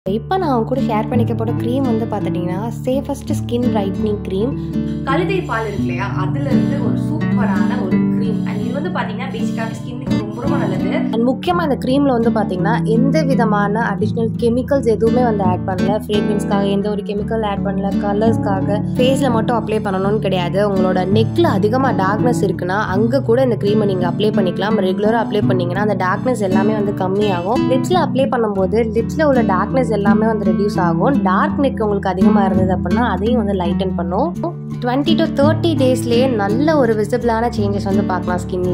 இப்போ நான் அவங்க கூட ஷேர் பண்ணிக்க போகிற க்ரீம் வந்து பார்த்துட்டிங்கன்னா சேஃபஸ்ட் ஸ்கின் பிரைட்னிங் க்ரீம் கழுதை பால் இருக்கு இல்லையா அதுல இருந்து ஒரு சூப்பரான ஒரு க்ரீம் அண்ட் இது வந்து பாத்தீங்கன்னா பேசிக்காவே ஸ்கின்னுக்கு ரொம்ப ரொம்ப நல்லது அண்ட் முக்கியமாக இந்த க்ரீமில் வந்து பார்த்தீங்கன்னா எந்த விதமான அடிஷ்னல் கெமிக்கல்ஸ் எதுவுமே வந்து ஆட் பண்ணல ஃப்ரேக்ரன்ஸ்க்காக எந்த ஒரு கெமிக்கல் ஆட் பண்ணல கலர்ஸ்க்காக ஃபேஸில் மட்டும் அப்ளை பண்ணணும்னு கிடையாது உங்களோட நெக்கில் அதிகமாக டார்க்னஸ் இருக்குன்னா அங்கே கூட இந்த க்ரீமை நீங்கள் அப்ளை பண்ணிக்கலாம் ரெகுலராக அப்ளை பண்ணிங்கன்னா அந்த டார்க்னஸ் எல்லாமே வந்து கம்மியாகும் லிப்ஸில் அப்ளை பண்ணும்போது லிப்ஸில் உள்ள டார்க்னஸ் எல்லாமே வந்து ரெடியூஸ் ஆகும் டார்க் நெக் உங்களுக்கு அதிகமாக இருந்தது அப்படின்னா அதையும் வந்து லைட்டன் பண்ணும் டுவெண்ட்டி டு தேர்ட்டி டேஸ்லேயே நல்ல ஒரு விசிபிளான சேஞ்சஸ் வந்து பார்க்கலாம் ஸ்கின்ல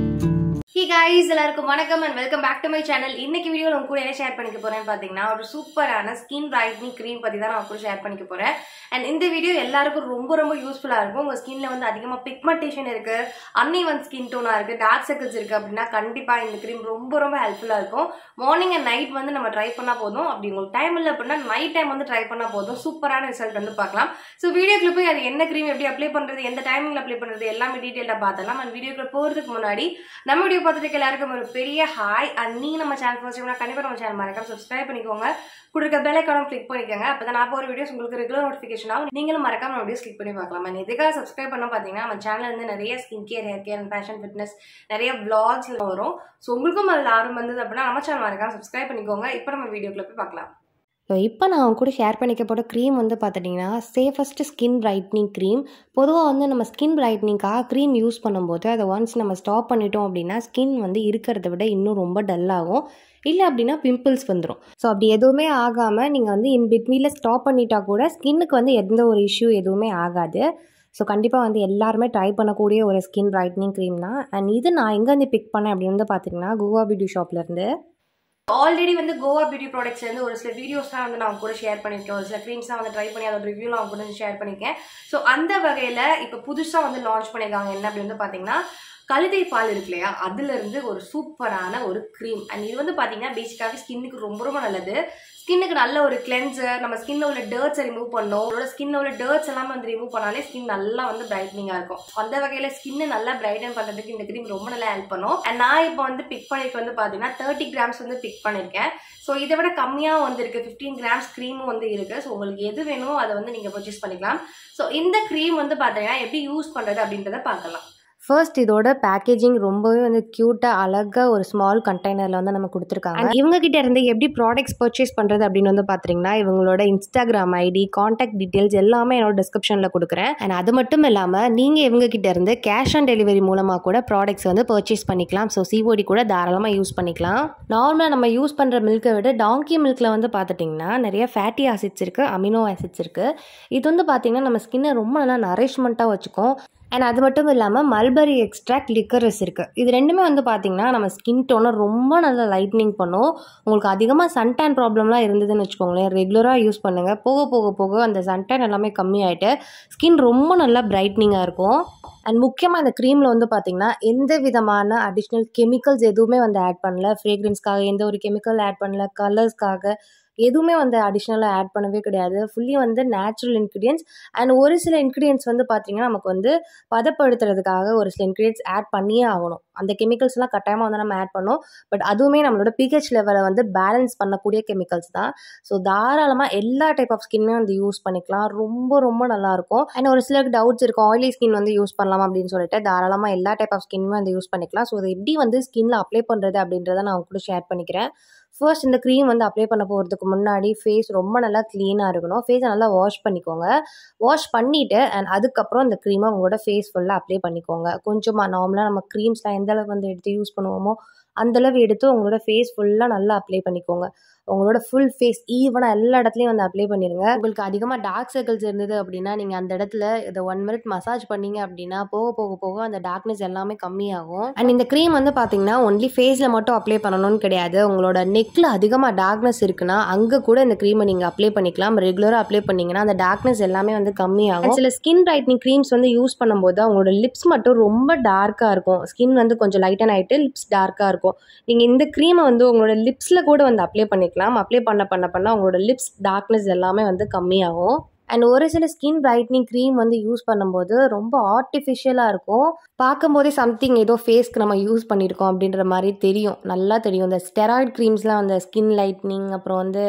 ஹி கைஸ் எல்லாருக்கும் வணக்கம் and welcome back to my channel இன்னைக்கு வீடியோவில் உங்க கூட என்ன ஷேர் பண்ணிக்க போறேன்னு பார்த்தீங்கன்னா ஒரு சூப்பரான ஸ்கின் பிரைட்னிங் க்ரீம் பற்றி தான் நான் உங்க கூட ஷேர் பண்ணிக்க போறேன் அண்ட் இந்த வீடியோ எல்லாருக்கும் ரொம்ப ரொம்ப யூஸ்ஃபுல்லாக இருக்கும் உங்கள் ஸ்கின்ல வந்து அதிகமாக பிக்மெண்டேஷன் இருக்கு அன்இவன் ஸ்கின் டோனாக இருக்கு டார்க் சர்க்கிள்ஸ் இருக்கு அப்படின்னா கண்டிப்பாக இந்த க்ரீம் ரொம்ப ரொம்ப ஹெல்ப்ஃபுல்லாக இருக்கும் மார்னிங் அண்ட் நைட் வந்து நம்ம ட்ரை பண்ணால் போதும் அப்படி உங்களுக்கு டைம் இல்லை அப்படின்னா நைட் டைம் வந்து ட்ரை பண்ணால் போதும் சூப்பரான ரிசல்ட் வந்து பார்க்கலாம் ஸோ வீடியோக்குள்ள போய் அது என்ன க்ரீம் எப்படி அப்ளை பண்ணுறது எந்த டைமிங்கில் அப்ளை பண்ணுறது எல்லாமே டீட்டெயிலாக பார்த்தலாம் அண்ட் வீடியோக்குள்ள போகிறதுக்கு முன்னாடி நம்ம வீடியோ பார்த்துட்டு எல்லாருக்கும் ஒரு பெரிய ஹாய் அண்ட் நீங்க நம்ம சேனல் ஃபர்ஸ்ட் டைம் கண்டிப்பாக நம்ம சேனல் மறக்காம சப்ஸ்கிரைப் பண்ணிக்கோங்க கொடுக்க பெல் ஐக்கானும் கிளிக் பண்ணிக்கோங்க அப்போ தான் நான் போகிற வீடியோஸ் உங்களுக்கு ரெகுலர் நோட்டிஃபிகேஷன் ஆகும் நீங்களும் மறக்காம நம்ம வீடியோஸ் கிளிக் பண்ணி பார்க்கலாம் அண்ட் இதுக்காக சப்ஸ்கிரைப் பண்ண பார்த்தீங்கன்னா நம்ம சேனல் வந்து நிறைய skin care hair care and fashion fitness நிறைய vlogs எல்லாம் வரும் ஸோ உங்களுக்கும் அதில் ஆர்வம் வந்தது அப்படின்னா நம்ம சேனல் மறக்காம சப்ஸ்கிரைப் பண்ணிக்கோங்க இப்போ நம்ம வீடியோக்குள்ள போய் பார்க்கலாம் ஸோ இப்போ நான் அவங்க கூட ஷேர் பண்ணிக்க போகிற க்ரீம் வந்து பார்த்துட்டிங்கன்னா சேஃபஸ்ட் ஸ்கின் பிரைட்னிங் க்ரீம் பொதுவாக வந்து நம்ம ஸ்கின் பிரைட்னிங்காக க்ரீம் யூஸ் பண்ணும்போது அதை ஒன்ஸ் நம்ம ஸ்டாப் பண்ணிட்டோம் அப்படின்னா ஸ்கின் வந்து இருக்கிறத விட இன்னும் ரொம்ப டல்லாகும் இல்லை அப்படின்னா பிம்பிள்ஸ் வந்துடும் ஸோ அப்படி எதுவுமே ஆகாமல் நீங்கள் வந்து இன் பிட்வீனில் ஸ்டாப் பண்ணிட்டா கூட ஸ்கின்னுக்கு வந்து எந்த ஒரு இஷ்யூ எதுவுமே ஆகாது ஸோ கண்டிப்பாக வந்து எல்லாருமே ட்ரை பண்ணக்கூடிய ஒரு ஸ்கின் பிரைட்னிங் க்ரீம் தான் அண்ட் இது நான் எங்கேருந்து பிக் பண்ணேன் அப்படின்னு வந்து பார்த்தீங்கன்னா குவா பியூட்டி ஷாப்லேருந்து ஆல்ரெடி வந்து கோவா பியூட்டி ப்ராடக்ட்ஸ் வந்து ஒரு சில வீடியோஸ்லாம் வந்து நான் உங்க கூட ஷேர் பண்ணியிருக்கேன் ஒரு சில க்ரீம்ஸ்லாம் வந்து ட்ரை பண்ணி அதோட ரிவ்யூலாம் அவங்க கூட ஷேர் பண்ணியிருக்கேன் ஸோ அந்த வகையில் இப்போ புதுசாக வந்து லான்ச் பண்ணியிருக்காங்க என்ன அப்படின்னு வந்து பார்த்தீங்கன்னா கழுதை பால் இருக்கு இல்லையா அதுல இருந்து ஒரு சூப்பரான ஒரு க்ரீம் அண்ட் இது வந்து பார்த்தீங்கன்னா பேசிக்காகவே ஸ்கின்னுக்கு ரொம்ப ரொம்ப நல்லது ஸ்கின்னுக்கு நல்ல ஒரு கிளென்சர் நம்ம ஸ்கின்ல உள்ள டர்ட்ஸை ரிமூவ் பண்ணோம் உங்களோட ஸ்கின்ல உள்ள டர்ட்ஸ் எல்லாமே வந்து ரிமூவ் பண்ணாலே ஸ்கின் நல்லா வந்து பிரைட்னிங்காக இருக்கும் அந்த வகையில் ஸ்கின்னு நல்லா பிரைட்டன் பண்ணுறதுக்கு இந்த க்ரீம் ரொம்ப நல்லா ஹெல்ப் பண்ணும் அண்ட் நான் இப்போ வந்து பிக் பண்ணிருக்க வந்து பார்த்தீங்கன்னா தேர்ட்டி கிராம்ஸ் வந்து பிக் பண்ணியிருக்கேன் ஸோ இதை விட கம்மியாக வந்து இருக்கு ஃபிஃப்டீன் கிராம்ஸ் க்ரீமும் வந்து இருக்கு ஸோ உங்களுக்கு எது வேணுமோ அதை வந்து நீங்கள் பர்ச்சேஸ் பண்ணிக்கலாம் ஸோ இந்த க்ரீம் வந்து பார்த்தீங்கன்னா எப்படி யூஸ் பண்ணுறது அப்படின்றத பார்க்கலாம் ஃபர்ஸ்ட் இதோட பேக்கேஜிங் ரொம்பவே வந்து க்யூட்டாக அழகாக ஒரு ஸ்மால் கண்டெய்னரில் வந்து நம்ம கொடுத்துருக்காங்க And இவங்க கிட்ட இருந்து எப்படி ப்ராடக்ட்ஸ் பர்ச்சேஸ் பண்ணுறது அப்படின்னு வந்து பார்த்தீங்கன்னா இவங்களோட இன்ஸ்டாகிராம் ஐடி காண்டாக்ட் டீட்டெயில்ஸ் எல்லாமே என்னோட டிஸ்கிரிப்ஷனில் கொடுக்குறேன் அண்ட் அது மட்டும் இல்லாமல் நீங்கள் இவங்க கிட்ட இருந்து கேஷ் ஆன் டெலிவரி மூலமாக கூட ப்ராடக்ட்ஸ் வந்து பர்ச்சேஸ் பண்ணிக்கலாம் ஸோ சிஓடி கூட தாராளமாக யூஸ் பண்ணிக்கலாம் நார்மலாக நம்ம யூஸ் பண்ணுற மில்க்கை விட டாங்கி மில்கில் வந்து பார்த்துட்டிங்கன்னா நிறைய ஃபேட்டி ஆசிட்ஸ் இருக்குது அமினோ ஆசிட்ஸ் இருக்குது இது வந்து பார்த்திங்கன்னா நம்ம ஸ்கின்னை ரொம்ப நல்லா நரிஷ்மெண்ட்டாக வச்சுக்கும் அண்ட் அது மட்டும் இல்லாமல் மல்பரி எக்ஸ்ட்ராக்ட் லிக்கரஸ் இருக்குது இது ரெண்டுமே வந்து பார்த்திங்கன்னா நம்ம ஸ்கின் டோனை ரொம்ப நல்லா லைட்னிங் பண்ணும் உங்களுக்கு அதிகமாக சன்டேன் ப்ராப்ளம்லாம் இருந்ததுன்னு வச்சுக்கோங்களேன் ரெகுலராக யூஸ் பண்ணுங்கள் போக போக போக அந்த சன்டேன் எல்லாமே கம்மியாயிட்டு ஸ்கின் ரொம்ப நல்லா பிரைட்னிங்காக இருக்கும் அண்ட் முக்கியமாக இந்த க்ரீமில் வந்து பார்த்திங்கன்னா எந்த விதமான அடிஷ்னல் கெமிக்கல்ஸ் எதுவுமே வந்து ஆட் பண்ணல ஃப்ரேக்ரன்ஸ்க்காக எந்த ஒரு கெமிக்கல் ஆட் பண்ணல கலர்ஸ்க்காக எதுவுமே வந்து அடிஷ்னலாக ஆட் பண்ணவே கிடையாது ஃபுல்லி வந்து நேச்சுரல் இன்க்ரீடியன்ஸ் அண்ட் ஒரு சில இன்க்ரீடியன்ஸ் வந்து பார்த்திங்கன்னா நமக்கு வந்து பதப்படுத்துறதுக்காக ஒரு சில இன்க்ரீடியன்ஸ் ஆட் பண்ணியே ஆகணும் அந்த கெமிக்கல்ஸ்லாம் கட்டாயமாக வந்து நம்ம ஆட் பண்ணோம் பட் அதுவுமே நம்மளோட பிஹெச் லெவலை வந்து பேலன்ஸ் பண்ணக்கூடிய கெமிக்கல்ஸ் தான் ஸோ தாராளமாக எல்லா டைப் ஆஃப் ஸ்கின்மே வந்து யூஸ் பண்ணிக்கலாம் ரொம்ப ரொம்ப நல்லாயிருக்கும் அண்ட் ஒரு சிலருக்கு டவுட்ஸ் இருக்கும் ஆயிலி ஸ்கின் வந்து யூஸ் பண்ணலாம் அப்படின்னு சொல்லிட்டு தாராளமாக எல்லா டைப் ஆஃப் ஸ்கின்மே வந்து யூஸ் பண்ணிக்கலாம் ஸோ அதை எப்படி வந்து ஸ்கின்ல அப்ளை பண்ணுறது அப்படின்றத நான் உங்க கூட ஷேர் பண்ணிக்கிறேன் ஃபர்ஸ்ட் இந்த க்ரீம் வந்து அப்ளை பண்ண போகிறதுக்கு முன்னாடி ஃபேஸ் ரொம்ப நல்லா க்ளீனாக இருக்கணும் ஃபேஸை நல்லா வாஷ் பண்ணிக்கோங்க வாஷ் பண்ணிவிட்டு அண்ட் அதுக்கப்புறம் இந்த க்ரீமை உங்களோட ஃபேஸ் ஃபுல்லாக அப்ளை பண்ணிக்கோங்க கொஞ்சமாக நார்மலாக நம்ம க்ரீம்ஸ்லாம் எந்த அளவு வந்து எடுத்து யூஸ் பண்ணுவோமோ அந்தளவு எடுத்து உங்களோட ஃபேஸ் ஃபுல்லாக நல்லா அப்ளை பண்ணிக்கோங்க உங்களோட ஃபுல் ஃபேஸ் ஈவனாக எல்லா இடத்துலையும் வந்து அப்ளை பண்ணிடுங்க உங்களுக்கு அதிகமாக டார்க் சர்க்கிள்ஸ் இருந்தது அப்படின்னா நீங்கள் அந்த இடத்துல இதை ஒன் மினிட் மசாஜ் பண்ணீங்க அப்படின்னா போக போக போக அந்த டார்க்னஸ் எல்லாமே கம்மியாகும் அண்ட் இந்த க்ரீம் வந்து பார்த்தீங்கன்னா ஒன்லி ஃபேஸில் மட்டும் அப்ளை பண்ணணும்னு கிடையாது உங்களோட நெக்கில் அதிகமாக டார்க்னஸ் இருக்குன்னா அங்கே கூட இந்த க்ரீமை நீங்கள் அப்ளை பண்ணிக்கலாம் ரெகுலராக அப்ளை பண்ணிங்கன்னா அந்த டார்க்னஸ் எல்லாமே வந்து கம்மியாகும் சில ஸ்கின் பிரைட்னிங் க்ரீம்ஸ் வந்து யூஸ் பண்ணும்போது அவங்களோட லிப்ஸ் மட்டும் ரொம்ப டார்க்காக இருக்கும் ஸ்கின் வந்து கொஞ்சம் லைட்டன் ஆகிட்டு லிப்ஸ் டார்க்காக இருக்கும் நீங்கள் இந்த க்ரீமை வந்து உங்களோட லிப்ஸில் கூட வந்து அப்ளை பண்ணிக்கலாம் அப்ளை பண்ண பண்ண பண்ண உங்களோட லிப்ஸ் டார்க்னஸ் எல்லாமே வந்து கம்மியாகும் அண்ட் ஒரு சில ஸ்கின் பிரைட்னிங் க்ரீம் வந்து யூஸ் பண்ணும்போது ரொம்ப ஆர்டிஃபிஷியலாக இருக்கும் பார்க்கும்போதே சம்திங் ஏதோ ஃபேஸ்க்கு நம்ம யூஸ் பண்ணியிருக்கோம் அப்படின்ற மாதிரி தெரியும் நல்லா தெரியும் இந்த ஸ்டெராய்ட் க்ரீம்ஸ்லாம் அந்த ஸ்கின் லைட்னிங் அப்புறம் வந்து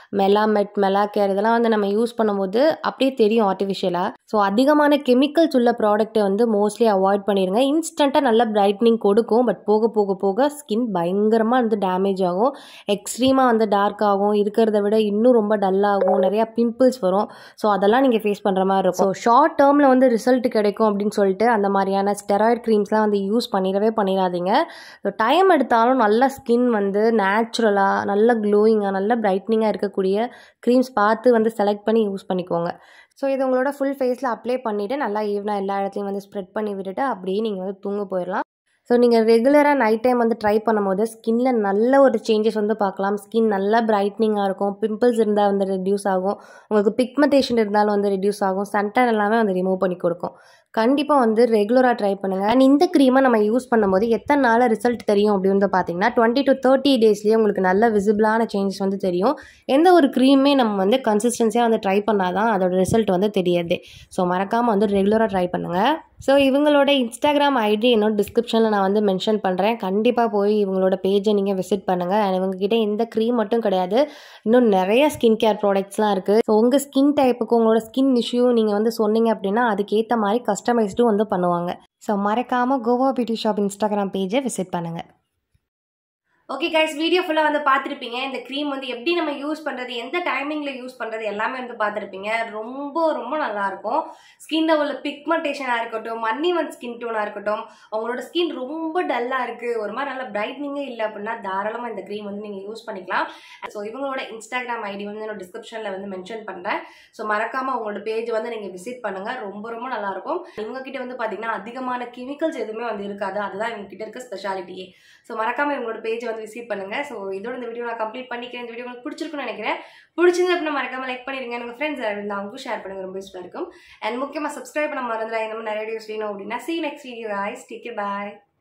மெலாமெட் மெலாகேர் இதெல்லாம் வந்து நம்ம யூஸ் பண்ணும்போது அப்படியே தெரியும் ஆர்டிஃபிஷியலாக ஸோ அதிகமான கெமிக்கல்ஸ் உள்ள ப்ராடக்ட்டை வந்து மோஸ்ட்லி அவாய்ட் பண்ணிடுங்க இன்ஸ்டண்ட்டாக நல்ல பிரைட்னிங் கொடுக்கும் பட் போக போக போக ஸ்கின் பயங்கரமாக வந்து டேமேஜ் ஆகும் எக்ஸ்ட்ரீமாக வந்து டார்க் ஆகும் இருக்கிறத விட இன்னும் ரொம்ப டல்லாகும் நிறையா பிம்பிள்ஸ் வரும் ஸோ அதெல்லாம் நீங்கள் ஃபேஸ் பண்ணுற மாதிரி இருக்கும் ஸோ ஷார்ட் டேர்மில் வந்து ரிசல்ட் கிடைக்கும் அப்படின்னு சொல்லிட்டு அந்த மாதிரியான ஸ்டெராய்ட் க்ரீம்ஸ்லாம் வந்து யூஸ் பண்ணிடவே பண்ணிடாதீங்க ஸோ டைம் எடுத்தாலும் நல்ல ஸ்கின் வந்து நேச்சுரலாக நல்ல க்ளோயிங்காக நல்ல பிரைட்னிங்காக இருக்கக்கூடிய க்ரீம்ஸ் பார்த்து வந்து செலக்ட் பண்ணி யூஸ் பண்ணிக்கோங்க ஸோ இது உங்களோட ஃபுல் ஃபேஸில் அப்ளை பண்ணிவிட்டு நல்லா ஈவனாக எல்லா இடத்துலையும் வந்து ஸ்ப்ரெட் பண்ணி விட்டுட்டு அப்படியே நீங்கள் வந்து தூங்க போயிடலாம் ஸோ நீங்கள் ரெகுலராக நைட் டைம் வந்து ட்ரை பண்ணும்போது ஸ்கின்ல நல்ல ஒரு சேஞ்சஸ் வந்து பார்க்கலாம் ஸ்கின் நல்லா பிரைட்னிங்காக இருக்கும் பிம்பிள்ஸ் இருந்தால் வந்து ரெடியூஸ் ஆகும் உங்களுக்கு பிக்மெண்டேஷன் இருந்தாலும் வந்து ரெடியூஸ் ஆகும் சன்டன் எல்லாமே வந்து ரிமூவ் பண்ணி கொடுக்கும் கண்டிப்பாக வந்து ரெகுலராக ட்ரை பண்ணுங்கள் அண்ட் இந்த க்ரீமை நம்ம யூஸ் பண்ணும்போது எத்தனை நாளில் ரிசல்ட் தெரியும் அப்படின்னு வந்து பார்த்தீங்கன்னா டுவெண்ட்டி டு தேர்ட்டி டேஸ்லேயே உங்களுக்கு நல்ல விசிபிளான சேஞ்சஸ் வந்து தெரியும் எந்த ஒரு க்ரீமே நம்ம வந்து கன்சிஸ்டன்சியாக வந்து ட்ரை பண்ணால் தான் அதோட ரிசல்ட் வந்து தெரியாது ஸோ மறக்காமல் வந்து ரெகுலராக ட்ரை பண்ணுங்கள் ஸோ இவங்களோட இன்ஸ்டாகிராம் ஐடி என்னோட டிஸ்கிரிப்ஷனில் நான் வந்து மென்ஷன் பண்ணுறேன் கண்டிப்பாக போய் இவங்களோட பேஜை நீங்கள் விசிட் பண்ணுங்கள் அண்ட் இவங்ககிட்ட இந்த க்ரீம் மட்டும் கிடையாது இன்னும் நிறைய ஸ்கின் கேர் ப்ராடக்ட்ஸ்லாம் இருக்குது ஸோ உங்கள் ஸ்கின் டைப்புக்கு உங்களோட ஸ்கின் இஷ்யூ நீங்கள் வந்து சொன்னீங்க அப்படின்னா அதுக்கேற்ற மாதிரி கஸ்டமைஸ்டும் வந்து பண்ணுவாங்க ஸோ மறக்காமல் கோவா பியூட்டி ஷாப் இன்ஸ்டாகிராம் பேஜை விசிட் பண்ணுங்கள் ஓகே கைஸ் வீடியோ ஃபுல்லாக வந்து பார்த்துருப்பீங்க இந்த க்ரீம் வந்து எப்படி நம்ம யூஸ் பண்ணுறது எந்த டைமிங்கில் யூஸ் பண்ணுறது எல்லாமே வந்து பார்த்துருப்பீங்க ரொம்ப ரொம்ப நல்லாயிருக்கும் ஸ்கின்ல உள்ள பிக்மெண்டேஷனாக இருக்கட்டும் மன்னிவன் ஸ்கின் டோனாக இருக்கட்டும் உங்களோட ஸ்கின் ரொம்ப டல்லாக இருக்குது ஒரு மாதிரி நல்ல பிரைட்னிங்கே இல்லை அப்படின்னா தாராளமாக இந்த க்ரீம் வந்து நீங்கள் யூஸ் பண்ணிக்கலாம் ஸோ இவங்களோட இன்ஸ்டாகிராம் ஐடி வந்து என்னோட டிஸ்கிரிப்ஷனில் வந்து மென்ஷன் பண்ணுறேன் ஸோ மறக்காமல் உங்களோட பேஜ் வந்து நீங்கள் விசிட் பண்ணுங்கள் ரொம்ப ரொம்ப நல்லாயிருக்கும் இவங்க கிட்ட வந்து பார்த்தீங்கன்னா அதிகமான கெமிக்கல்ஸ் எதுவுமே வந்து இருக்காது அதுதான் இவங்க கிட்ட இருக்க ஸ்பெஷாலிட்டியே ஸோ மறக்காமல் இவங்களோட பேஜ் வந்து விசிட் பண்ணுங்க ஸோ இதோட இந்த வீடியோ நான் கம்ப்ளீட் பண்ணிக்கிறேன் இந்த வீடியோ உங்களுக்கு பிடிச்சிருக்குன்னு நினைக்கிறேன் பிடிச்சிருந்து அப்படின்னா மறக்காம லைக் பண்ணிடுங்க உங்கள் ஃப்ரெண்ட்ஸ் இருந்தால் அவங்களுக்கும் ஷேர் பண்ணுங்க ரொம்ப யூஸ்ஃபுல்லாக இருக்கும் அண்ட் முக்கியமாக சப்ஸ்கிரைப் பண்ண மறந்துடா இந்த மாதிரி நிறைய வீடியோஸ் வேணும் அப்படின்னா சி நெக்ஸ்ட் வீடியோ ஐஸ் டேக் பாய்